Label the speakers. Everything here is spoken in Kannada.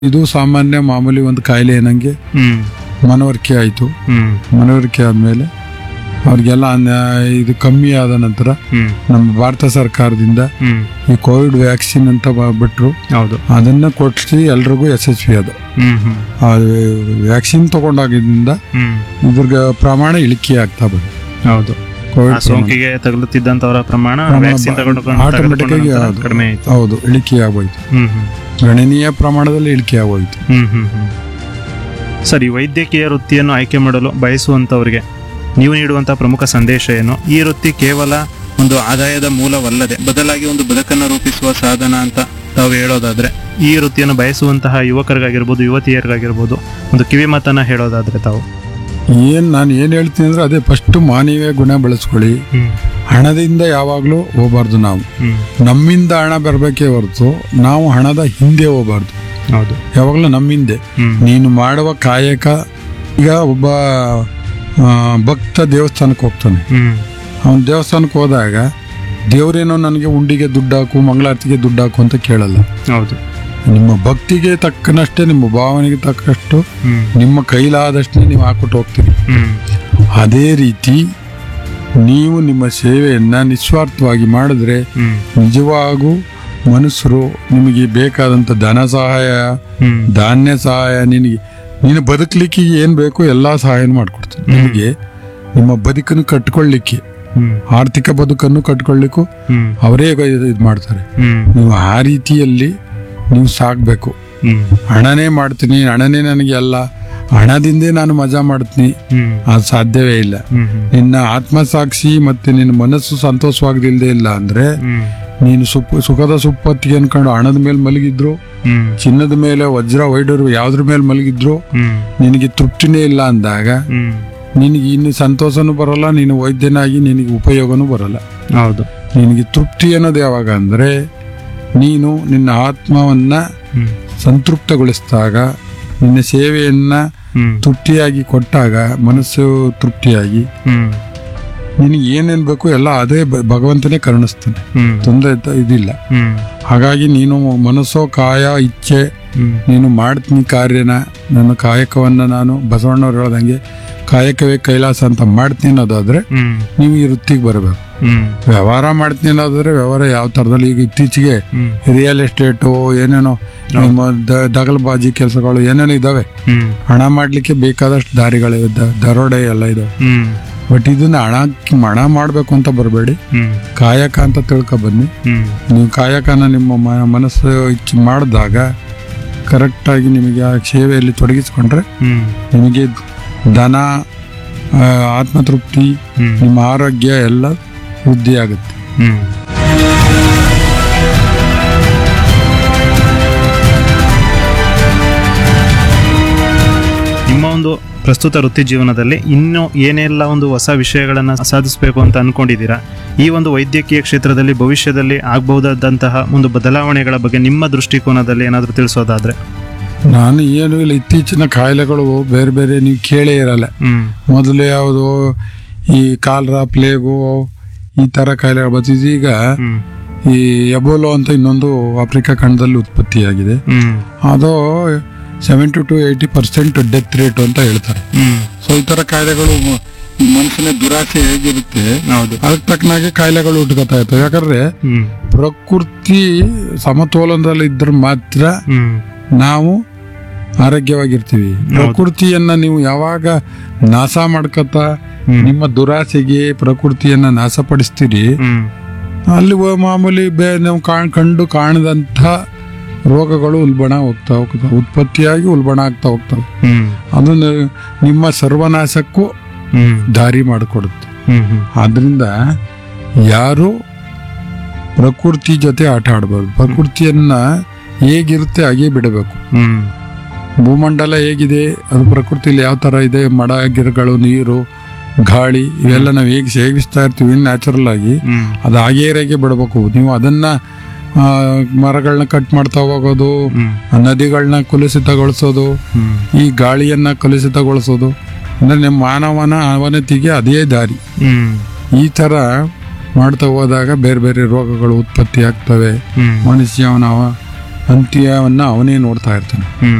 Speaker 1: ಇದು ಸಾಮಾನ್ಯ ಮಾಮೂಲಿ ಒಂದು ಕಾಯಿಲೆ ಏನಂಗೆ
Speaker 2: ಹ್ಮ್
Speaker 1: ಮನವರಿಕೆ ಆಯಿತು
Speaker 2: ಹ್ಮ್
Speaker 1: ಮನವರಿಕೆ ಆದಮೇಲೆ ಅವ್ರಿಗೆಲ್ಲ ಅನ್ನ- ಇದು ಕಮ್ಮಿ ಆದ ನಂತರ
Speaker 2: ಹ್ಮ್
Speaker 1: ನಮ್ಮ ಭಾರತ ಸರ್ಕಾರದಿಂದ
Speaker 2: ಹ್ಮ್
Speaker 1: ಈ ಕೋವಿಡ್ ವ್ಯಾಕ್ಸಿನ್ ಅಂತ ಬ- ಬಿಟ್ರು
Speaker 2: ಹೌದು
Speaker 1: ಅದನ್ನ ಕೊಡಿಸಿ ಎಲ್ರಿಗೂ ಯಶಸ್ವಿ ಅದು
Speaker 2: ಹ್ಮ್ ಹ್ಮ್
Speaker 1: ಆ ವ್ಯಾಕ್ಸಿನ್ ತಗೊಂಡಾಗಿದ್ದರಿಂದ
Speaker 2: ಹ್ಮ್
Speaker 1: ಇದ್ರ ಪ್ರಮಾಣ ಇಳಿಕೆ ಆಗ್ತಾ ಬಂತು
Speaker 2: ಹೌದು ಆ
Speaker 1: ಕೋವಿಡ್ ಪ್ರಮಾಣ.
Speaker 2: ಸೋಂಕಿಗೆ ತಗುಲುತ್ತಿದ್ದಂತವರ ಪ್ರಮಾಣ
Speaker 1: ಪ್ರಮಾಣ
Speaker 2: ವ್ಯಾಕ್ಸಿನ್ ತಗೊಂಡು
Speaker 1: automatic ಆಗಿ
Speaker 2: ತೆಗೆದುಕೊಂಡ
Speaker 1: ಅದು-
Speaker 2: ಕಡಿಮೆ ಆಯ್ತು
Speaker 1: ಹೌದು ಇಳಿಕೆ ಆಗೋಯ್ತು
Speaker 2: ಹ್ಮ್ ಹ್ಮ್
Speaker 1: ಗಣನೀಯ ಪ್ರಮಾಣದಲ್ಲಿ ಇಳಿಕೆ ಆಗೋಯ್ತು
Speaker 2: ಹ್ಮ್ ಹ್ಮ್ ಹ್ಮ್ ಸರಿ ವೈದ್ಯಕೀಯ ವೃತ್ತಿಯನ್ನು ಆಯ್ಕೆ ಮಾಡಲು ಬಯಸುವಂತವರಿಗೆ ನೀವು ನೀಡುವಂತಹ ಪ್ರಮುಖ ಸಂದೇಶ ಏನು ಈ ವೃತ್ತಿ ಕೇವಲ ಒಂದು ಆದಾಯದ ಮೂಲವಲ್ಲದೆ ಬದಲಾಗಿ ಒಂದು ಬದುಕನ್ನು ರೂಪಿಸುವ ಸಾಧನ ಅಂತ ತಾವು ಹೇಳೋದಾದ್ರೆ ಈ ವೃತ್ತಿಯನ್ನು ಬಯಸುವಂತಹ ಯುವಕರಿಗಾಗಿರ್ಬೋದು ಯುವತಿಯರಿಗಾಗಿರ್ಬೋದು ಒಂದು ಕಿವಿ ಮಾತನ್ನ ಹೇಳೋದಾದ್ರೆ ತಾವು
Speaker 1: ಏನ್ ನಾನು ಏನ್ ಹೇಳ್ತೀನಿ ಅಂದ್ರೆ ಅದೇ ಫಸ್ಟ್ ಮಾನವೀಯ ಗುಣ ಬೆಳೆಸ್ಕೊಳ್ಳಿ
Speaker 2: ಹ್ಮ್
Speaker 1: ಹಣದಿಂದ ಯಾವಾಗಲೂ ಹೋಗ್ಬಾರ್ದು ನಾವು
Speaker 2: ಹ್ಮ್
Speaker 1: ನಮ್ಮಿಂದ ಹಣ ಬರಬೇಕೇ ಹೊರತು ನಾವು ಹಣದ ಹಿಂದೆ ಹೋಗ್ಬಾರ್ದು
Speaker 2: ಹೌದು
Speaker 1: ಯಾವಾಗಲೂ ನಮ್ಮಿಂದೆ
Speaker 2: ಹ್ಮ್
Speaker 1: ನೀನು ಮಾಡುವ ಕಾಯಕ ಈಗ ಒಬ್ಬ ಆ, ಭಕ್ತ ದೇವಸ್ಥಾನಕ್ಕೆ ಹೋಗ್ತಾನೆ
Speaker 2: ಹ್ಮ್
Speaker 1: ಅವನ ದೇವಸ್ಥಾನಕ್ಕೆ ಹೋದಾಗ ದೇವರೇನೋ ನನಗೆ ಉಂಡಿಗೆ ದುಡ್ಡು ಹಾಕು ಮಂಗಳಾರತಿಗೆ ದುಡ್ಡು ಹಾಕು ಅಂತ ಕೇಳಲ್ಲ
Speaker 2: ಹೌದು
Speaker 1: ನಿಮ್ಮ ಭಕ್ತಿಗೆ ತಕ್ಕನಷ್ಟೇ ನಿಮ್ಮ ಭಾವನೆಗೆ ತಕ್ಕಷ್ಟು
Speaker 2: ಹ್ಮ್
Speaker 1: ನಿಮ್ಮ ಕೈಲಾದಷ್ಟೇ ನೀವು ಹಾಕ್ಬಿಟ್ಟು ಹೋಗ್ತೀರಿ
Speaker 2: ಹ್ಮ್
Speaker 1: ಅದೇ ರೀತಿ ನೀವು ನಿಮ್ಮ ಸೇವೆಯನ್ನ ನಿಸ್ವಾರ್ಥವಾಗಿ ಮಾಡಿದ್ರೆ
Speaker 2: ಹ್ಮ್
Speaker 1: ನಿಜವಾಗೂ ಮನುಷ್ಯರು ನಿಮಗೆ ಬೇಕಾದಂಥ ಧನ ಸಹಾಯ
Speaker 2: ಹ್ಮ್
Speaker 1: ಧಾನ್ಯ ಸಹಾಯ ನಿನಗೆ ನೀನು ಬದುಕಲಿಕ್ಕೆ ಏನು ಬೇಕೋ ಎಲ್ಲ ಸಹಾಯನೂ ಮಾಡ್ಕೊಡ್ತಾರೆ ನಿಮಗೆ ನಿಮ್ಮ ಬದುಕನ್ನು ಕಟ್ಕೊಳ್ಳಿಕ್ಕೆ
Speaker 2: ಹ್ಮ್
Speaker 1: ಆರ್ಥಿಕ ಬದುಕನ್ನು ಕಟ್ಕೊಳ್ಳಿಕ್ಕೂ
Speaker 2: ಹ್ಮ್
Speaker 1: ಅವರೇ ಇದು ಮಾಡ್ತಾರೆ
Speaker 2: ಹ್ಮ್
Speaker 1: ನೀವು ಆ ರೀತಿಯಲ್ಲಿ ನೀವು ಸಾಗಬೇಕು
Speaker 2: ಹ್ಮ್
Speaker 1: ಹಣನೇ ಮಾಡ್ತೀನಿ ಹಣನೇ ನನಗೆ ಅಲ್ಲ ಹಣದಿಂದೇ ನಾನು ಮಜಾ ಮಾಡ್ತೀನಿ
Speaker 2: ಹ್ಮ್
Speaker 1: ಅದು ಸಾಧ್ಯವೇ ಇಲ್ಲ
Speaker 2: ಹ್ಮ್ ಹ್ಮ್
Speaker 1: ನಿನ್ನ ಆತ್ಮಸಾಕ್ಷಿ ಮತ್ತೆ ನಿನ್ನ ಮನಸ್ಸು ಸಂತೋಷವಾಗದಿಲ್ಲದೆ ಇಲ್ಲ ಅಂದ್ರೆ
Speaker 2: ಹ್ಮ್
Speaker 1: ನೀನು ಸುಪ್ ಸುಖದ ಸುಪ್ಪತ್ತಿಗೆ ಅನ್ಕೊಂಡು ಹಣದ ಮೇಲೆ ಮಲಗಿದ್ರು
Speaker 2: ಹ್ಮ್
Speaker 1: ಚಿನ್ನದ ಮೇಲೆ ವಜ್ರ ವೈಡರು ಯಾವ್ದ್ರ ಮೇಲೆ ಮಲಗಿದ್ರು
Speaker 2: ಹ್ಮ್
Speaker 1: ನಿನಗೆ ತೃಪ್ತಿನೇ ಇಲ್ಲ ಅಂದಾಗ
Speaker 2: ಹ್ಮ್
Speaker 1: ನಿನಗೆ ಇನ್ನು ಸಂತೋಷನೂ ಬರಲ್ಲ ನೀನು ವೈದ್ಯನಾಗಿ ನಿನಗೆ ಉಪಯೋಗನೂ ಬರಲ್ಲ
Speaker 2: ಹೌದು
Speaker 1: ನಿನಗೆ ತೃಪ್ತಿ ಅನ್ನೋದು ಯಾವಾಗ ಅಂದ್ರೆ ನೀನು ನಿನ್ನ ಆತ್ಮವನ್ನ
Speaker 2: ಹ್ಮ್
Speaker 1: ಸಂತೃಪ್ತಗೊಳಿಸಿದಾಗ ನಿನ್ನ ಸೇವೆಯನ್ನ
Speaker 2: ಹ್ಮ್
Speaker 1: ತೃಪ್ತಿಯಾಗಿ ಕೊಟ್ಟಾಗ ಮನಸ್ಸು ತೃಪ್ತಿಯಾಗಿ
Speaker 2: ಹ್ಮ್
Speaker 1: ನಿನಗೆ ಏನೇನ್ ಬೇಕು ಎಲ್ಲ ಅದೇ ಭ- ಭಗವಂತನೇ ಕರುಣಿಸ್ತಾನೆ
Speaker 2: ಹ್ಮ್
Speaker 1: ತೊಂದರೆ ಇದ್ದ- ಇದಿಲ್ಲ
Speaker 2: ಹ್ಮ್
Speaker 1: ಹಾಗಾಗಿ ನೀನು ಮನಸ್ಸೋ ಕಾಯ ಇಚ್ಛೆ
Speaker 2: ಹ್ಮ್
Speaker 1: ನೀನು ಮಾಡ್ತೀನಿ ಕಾರ್ಯನ ನನ್ನ ಕಾಯಕವನ್ನ ನಾನು ಬಸವಣ್ಣವ್ರು ಹೇಳ್ದಂಗೆ ಕಾಯಕವೇ ಕೈಲಾಸ ಅಂತ ಮಾಡ್ತೀನಿ ಅನ್ನೋದಾದ್ರೆ
Speaker 2: ಹ್ಮ್
Speaker 1: ನೀವು ಈ ವೃತ್ತಿಗೆ ಬರಬೇಕು
Speaker 2: ಹ್ಮ್
Speaker 1: ವ್ಯವಹಾರ ಮಾಡ್ತೀನಿ ಅನ್ನೋದಾದ್ರೆ ವ್ಯವಹಾರ ಯಾವ ಥರದಲ್ಲಿ ಈಗ ಇತ್ತೀಚೆಗೆ
Speaker 2: ಹ್ಮ್
Speaker 1: ರಿಯಲ್ ಎಸ್ಟೇಟು ಏನೇನೋ ನಿಮ್ಮ ದ- ದಗಲ್ಬಾಜಿ ಕೆಲಸಗಳು ಏನೇನೋ ಇದಾವೆ
Speaker 2: ಹ್ಮ್
Speaker 1: ಹಣ ಮಾಡ್ಲಿಕ್ಕೆ ಬೇಕಾದಷ್ಟು ದಾರಿಗಳಿವೆ ದ- ದರೋಡೆ ಎಲ್ಲ ಇದಾವೆ
Speaker 2: ಹ್ಮ್
Speaker 1: ಬಟ್ ಇದನ್ನ ಹಣ ಹಣ ಮಾಡಬೇಕು ಅಂತ ಬರಬೇಡಿ
Speaker 2: ಹ್ಮ್
Speaker 1: ಕಾಯಕ ಅಂತ ತಿಳ್ಕೊ ಬನ್ನಿ
Speaker 2: ಹ್ಮ್
Speaker 1: ನೀವು ಕಾಯಕನ ನಿಮ್ಮ ಮ- ಮನಸ್ಸು ಇಚ್ಛೆ ಮಾಡಿದಾಗ ಕರೆಕ್ಟಾಗಿ ನಿಮಗೆ ಆ ಸೇವೆಯಲ್ಲಿ ತೊಡಗಿಸ್ಕೊಂಡ್ರೆ
Speaker 2: ಹ್ಮ್
Speaker 1: ನಿಮಗೆ ಧನ ಆ, ಆತ್ಮತೃಪ್ತಿ
Speaker 2: ಹ್ಮ್
Speaker 1: ನಿಮ್ಮ ಆರೋಗ್ಯ ಎಲ್ಲ ವೃದ್ಧಿ ಆಗುತ್ತೆ
Speaker 2: ಹ್ಮ್ ನಿಮ್ಮ ಒಂದು ಪ್ರಸ್ತುತ ವೃತ್ತಿ ಜೀವನದಲ್ಲಿ ಇನ್ನೂ ಏನೆಲ್ಲ ಒಂದು ಹೊಸ ವಿಷಯಗಳನ್ನು ಸಾಧಿಸಬೇಕು ಅಂತ ಅನ್ಕೊಂಡಿದ್ದೀರಾ ಈ ಒಂದು ವೈದ್ಯಕೀಯ ಕ್ಷೇತ್ರದಲ್ಲಿ ಭವಿಷ್ಯದಲ್ಲಿ ಆಗಬಹುದಾದಂತಹ ಒಂದು ಬದಲಾವಣೆಗಳ ಬಗ್ಗೆ ನಿಮ್ಮ ದೃಷ್ಟಿಕೋನದಲ್ಲಿ ಏನಾದರೂ ತಿಳಿಸೋದಾದ್ರೆ
Speaker 1: ನಾನು ಏನು ಇಲ್ಲ ಇತ್ತೀಚಿನ ಕಾಯಿಲೆಗಳು ಬೇರೆ ಬೇರೆ ನೀವು ಕೇಳೇ ಇರಲ್ಲ
Speaker 2: ಹ್ಮ್
Speaker 1: ಮೊದಲು ಯಾವುದು ಈ ಕಾಲ್ರ ಪ್ಲೇಗು ಈ ಥರ ಕಾಯಿಲೆಗಳು ಬರ್ತಿದ್ದು ಈಗ
Speaker 2: ಹ್ಮ್
Speaker 1: ಈ ಎಬೋಲೋ ಅಂತ ಇನ್ನೊಂದು ಆಫ್ರಿಕಾ ಖಂಡದಲ್ಲಿ ಉತ್ಪತ್ತಿಯಾಗಿದೆ
Speaker 2: ಹ್ಮ್
Speaker 1: ಅದು seventy to eighty percent death rate ಅಂತ ಹೇಳ್ತಾರೆ
Speaker 2: ಹ್ಮ್
Speaker 1: ಸೊ ಈ ಥರ ಕಾಯಿಲೆಗಳು ಮ- ಈ ಮನುಷ್ಯನ ದುರಾಸೆ ಹೇಗಿರುತ್ತೆ
Speaker 2: ಹೌದು
Speaker 1: ಅದಕ್ಕೆ ತಕ್ಕನಾಗೆ ಕಾಯಿಲೆಗಳು ಹುಟ್ಕೋತಾ ಇರ್ತವೆ ಯಾಕಂದ್ರೆ
Speaker 2: ಹ್ಮ್
Speaker 1: ಪ್ರಕೃತಿ ಸಮತೋಲನದಲ್ಲಿ ಇದ್ರೆ ಮಾತ್ರ
Speaker 2: ಹ್ಮ್
Speaker 1: ನಾವು ಆರೋಗ್ಯವಾಗಿರ್ತೀವಿ ಪ್ರಕೃತಿಯನ್ನ ನೀವು ಯಾವಾಗ ನಾಶ ಮಾಡ್ಕೊತಾ
Speaker 2: ಹ್ಮ್.
Speaker 1: ನಿಮ್ಮ ದುರಾಸೆಗೆ ಪ್ರಕೃತಿಯನ್ನ ನಾಶಪಡಿಸ್ತೀರಿ
Speaker 2: ಹ್ಮ್
Speaker 1: ಅಲ್ಲಿ ವ- ಮಾಮೂಲಿ ಬೇ ನಾವು ಕಾಣ್ ಕಂಡು ಕಾಣದಂಥ ರೋಗಗಳು ಉಲ್ಬಣ ಹೋಗ್ತಾ ಹೋಗ್ತಾ ಉತ್ಪತ್ತಿಯಾಗಿ ಉಲ್ಬಣ ಆಗ್ತಾ ಹೋಗ್ತವೆ
Speaker 2: ಹ್ಮ್
Speaker 1: ಅದು ನ- ನಿಮ್ಮ ಸರ್ವನಾಶಕ್ಕೂ
Speaker 2: ಹ್ಮ್
Speaker 1: ದಾರಿ ಮಾಡಿಕೊಡುತ್ತೆ
Speaker 2: ಹ್ಮ್ ಹ್ಮ್
Speaker 1: ಆದ್ರಿಂದ ಯಾರು ಪ್ರಕೃತಿ ಜೊತೆ ಆಟ ಆಡಬಾರ್ದು ಪ್ರಕೃತಿಯನ್ನ ಹೇಗಿರುತ್ತೆ ಹಾಗೆ ಬಿಡಬೇಕು
Speaker 2: ಹ್ಮ್
Speaker 1: ಭೂಮಂಡಲ ಹೇಗಿದೆ ಅದು ಪ್ರಕೃತಿಯಲ್ಲಿ ಯಾವ ತರ ಇದೆ ಮಡ ಗಿಡಗಳು ನೀರು ಗಾಳಿ ಇವೆಲ್ಲ ನಾವು ಹೇಗೆ ಸೇವಿಸ್ತಾ ಇರ್ತೀವಿ ನ್ಯಾಚುರಲ್ ಆಗಿ
Speaker 2: ಹ್ಮ್
Speaker 1: ಅದು ಹಾಗೆ ಇರಾಗೆ ಬಿಡಬೇಕು ನೀವು ಅದನ್ನ ಆ, ಮರಗಳನ್ನ ಕಟ್ ಮಾಡ್ತಾ ಹೋಗೋದು
Speaker 2: ಹ್ಮ್
Speaker 1: ನದಿಗಳನ್ನ ಕಲುಷಿತಗೊಳಿಸೋದು
Speaker 2: ಹ್ಮ್
Speaker 1: ಈ ಗಾಳಿಯನ್ನ ಕಲುಷಿತಗೊಳಿಸೋದು ಅಂದ್ರೆ ನಿಮ್ಮ ಮಾನವನ ಅವನತಿಗೆ ಅದೇ ದಾರಿ
Speaker 2: ಹ್ಮ್
Speaker 1: ಈ ತರ ಮಾಡ್ತಾ ಹೋದಾಗ ಬೇರೆ ಬೇರೆ ರೋಗಗಳು ಉತ್ಪತ್ತಿ ಆಗ್ತವೆ
Speaker 2: ಹ್ಮ್
Speaker 1: ಮನುಷ್ಯ ಅವನ ಅಂತ್ಯವನ್ನ ಅವನೇ ನೋಡ್ತಾ ಇರ್ತಾನೆ
Speaker 2: ಹ್ಮ್